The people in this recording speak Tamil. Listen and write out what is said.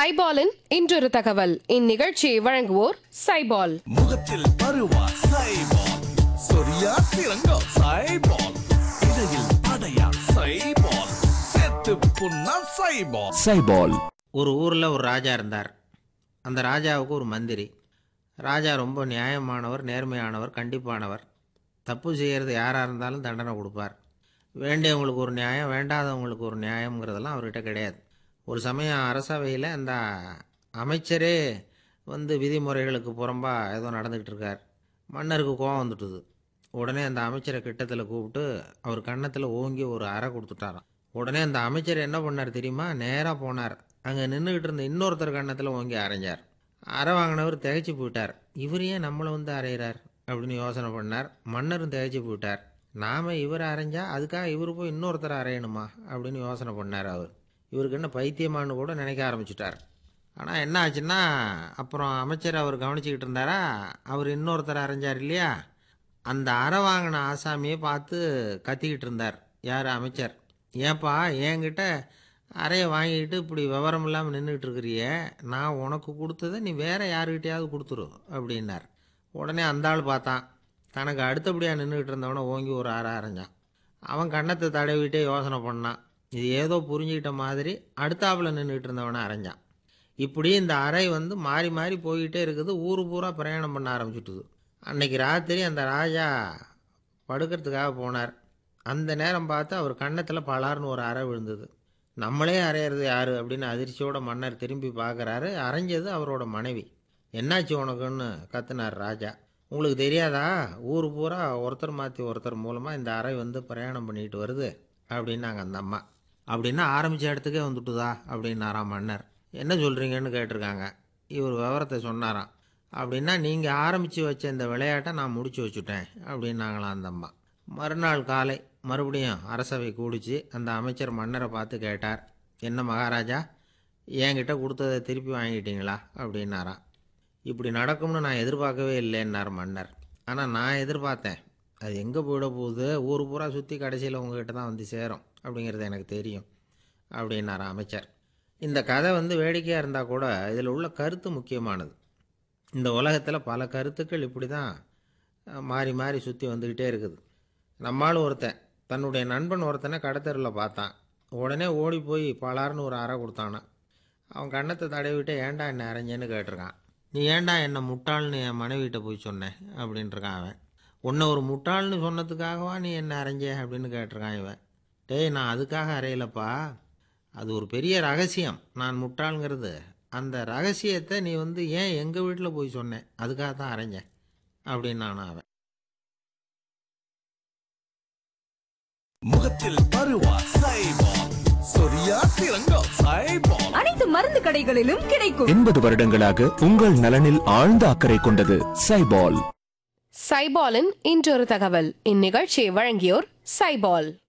சைபாலின் இன்றொரு தகவல் இந்நிகழ்ச்சியை வழங்குவோர் சைபால் முகத்தில் பருவா சைபால் சொரியா சிறங்கோ சைபால் இடையில் அடையா சைபால் செத்து புண்ணா சைபால் சைபால் ஒரு ஊரில் ஒரு ராஜா இருந்தார் அந்த ராஜாவுக்கு ஒரு மந்திரி ராஜா ரொம்ப நியாயமானவர் நேர்மையானவர் கண்டிப்பானவர் தப்பு செய்கிறது யாராக இருந்தாலும் தண்டனை கொடுப்பார் வேண்டியவங்களுக்கு ஒரு நியாயம் வேண்டாதவங்களுக்கு ஒரு நியாயங்கிறதெல்லாம் அவர்கிட்ட கிடையாது ஒரு சமயம் அரசவையில் அந்த அமைச்சரே வந்து விதிமுறைகளுக்கு புறம்பா ஏதோ நடந்துக்கிட்டு இருக்கார் மன்னருக்கு கோவம் வந்துட்டுது உடனே அந்த அமைச்சரை கிட்டத்தில் கூப்பிட்டு அவர் கன்னத்தில் ஓங்கி ஒரு அறை கொடுத்துட்டாராம் உடனே அந்த அமைச்சர் என்ன பண்ணார் தெரியுமா நேராக போனார் அங்கே நின்றுக்கிட்டு இருந்த இன்னொருத்தர் கன்னத்தில் ஓங்கி அரைஞ்சார் அறை வாங்கினவர் திகைச்சு போயிட்டார் இவர் ஏன் நம்மளை வந்து அரைகிறார் அப்படின்னு யோசனை பண்ணார் மன்னரும் திகைச்சு போயிட்டார் நாம் இவர் அரைஞ்சா அதுக்காக இவர் போய் இன்னொருத்தர் அரையணுமா அப்படின்னு யோசனை பண்ணார் அவர் இவருக்கு என்ன பைத்தியமானு கூட நினைக்க ஆரம்பிச்சிட்டார் ஆனால் என்ன ஆச்சுன்னா அப்புறம் அமைச்சர் அவர் கவனிச்சுக்கிட்டு இருந்தாரா அவர் இன்னொருத்தர் அரைஞ்சார் இல்லையா அந்த அறை வாங்கின ஆசாமியை பார்த்து கத்திக்கிட்டு இருந்தார் யார் அமைச்சர் ஏன்பா என்கிட்ட அறையை வாங்கிட்டு இப்படி விவரம் இல்லாமல் நின்றுட்டு இருக்கிறிய நான் உனக்கு கொடுத்ததை நீ வேற யாருக்கிட்டையாவது கொடுத்துரு அப்படின்னார் உடனே அந்த ஆள் பார்த்தான் தனக்கு அடுத்தபடியாக நின்றுக்கிட்டு இருந்தவனை ஓங்கி ஒரு அறை அரைஞ்சான் அவன் கன்னத்தை தடவிட்டே யோசனை பண்ணான் இது ஏதோ புரிஞ்சுக்கிட்ட மாதிரி அடுத்தாப்புல நின்றுக்கிட்டு இருந்தவனை அரைஞ்சான் இப்படி இந்த அறை வந்து மாறி மாறி போய்கிட்டே இருக்குது ஊர் பூரா பிரயாணம் பண்ண ஆரம்பிச்சுட்டுது அன்னைக்கு ராத்திரி அந்த ராஜா படுக்கிறதுக்காக போனார் அந்த நேரம் பார்த்து அவர் கன்னத்தில் பலார்னு ஒரு அறை விழுந்தது நம்மளே அறையிறது யார் அப்படின்னு அதிர்ச்சியோட மன்னர் திரும்பி பார்க்குறாரு அரைஞ்சது அவரோட மனைவி என்னாச்சு உனக்குன்னு கத்துனார் ராஜா உங்களுக்கு தெரியாதா ஊர் பூரா ஒருத்தர் மாற்றி ஒருத்தர் மூலமாக இந்த அறை வந்து பிரயாணம் பண்ணிட்டு வருது அப்படின்னாங்க அந்த அம்மா அப்படின்னா ஆரம்பித்த இடத்துக்கே வந்துட்டுதா அப்படின்னாராம் மன்னர் என்ன சொல்கிறீங்கன்னு கேட்டிருக்காங்க இவர் விவரத்தை சொன்னாராம் அப்படின்னா நீங்கள் ஆரம்பித்து வச்ச இந்த விளையாட்டை நான் முடிச்சு வச்சுட்டேன் அப்படின்னாங்களாம் அந்த அம்மா மறுநாள் காலை மறுபடியும் அரசவை கூடிச்சு அந்த அமைச்சர் மன்னரை பார்த்து கேட்டார் என்ன மகாராஜா என்கிட்ட கொடுத்ததை திருப்பி வாங்கிட்டீங்களா அப்படின்னாராம் இப்படி நடக்கும்னு நான் எதிர்பார்க்கவே இல்லைன்னார் மன்னர் ஆனால் நான் எதிர்பார்த்தேன் அது எங்கே போயிட போகுது ஊர் பூரா சுற்றி கடைசியில் உங்ககிட்ட தான் வந்து சேரும் அப்படிங்கிறது எனக்கு தெரியும் அப்படின்னார் அமைச்சர் இந்த கதை வந்து வேடிக்கையாக இருந்தால் கூட இதில் உள்ள கருத்து முக்கியமானது இந்த உலகத்தில் பல கருத்துக்கள் இப்படி தான் அஹ், மாறி மாறி சுற்றி வந்துக்கிட்டே இருக்குது நம்மால் ஒருத்தன் தன்னுடைய நண்பன் ஒருத்தனை கடத்தெருவில் பார்த்தான் உடனே ஓடி போய் பலார்னு ஒரு அறை கொடுத்தானான் அவன் கண்ணத்தை தடவிட்டு ஏன்டா என்ன அரைஞ்சேன்னு கேட்டிருக்கான் நீ ஏன்டா என்ன முட்டாள்னு என் மனைவிட்ட போய் சொன்னேன் அப்படின்ட்டுருக்கான் அவன் உன்னை ஒரு முட்டாள்னு சொன்னதுக்காகவா நீ என்ன அரைஞ்ச அப்படின்னு கேட்டிருக்கான் இவன் டேய் நான் அதுக்காக அறையலப்பா அது ஒரு பெரிய ரகசியம் நான் முட்டாளுங்கிறது அந்த ரகசியத்தை நீ வந்து ஏன் எங்கள் வீட்டில் போய் சொன்னேன் அதுக்காக தான் அரைஞ்சேன் அப்படின்னு நானும் அவன் முகத்தில் பருவா சைபால் சொரியா சிறங்கோ சைபால் அனைத்து மருந்து கடைகளிலும் கிடைக்கும் எண்பது வருடங்களாக உங்கள் நலனில் ஆழ்ந்த அக்கறை கொண்டது சைபால் சைபாலின் இன்றொரு தகவல் இந்நிகழ்ச்சியை வழங்கியோர் சைபால்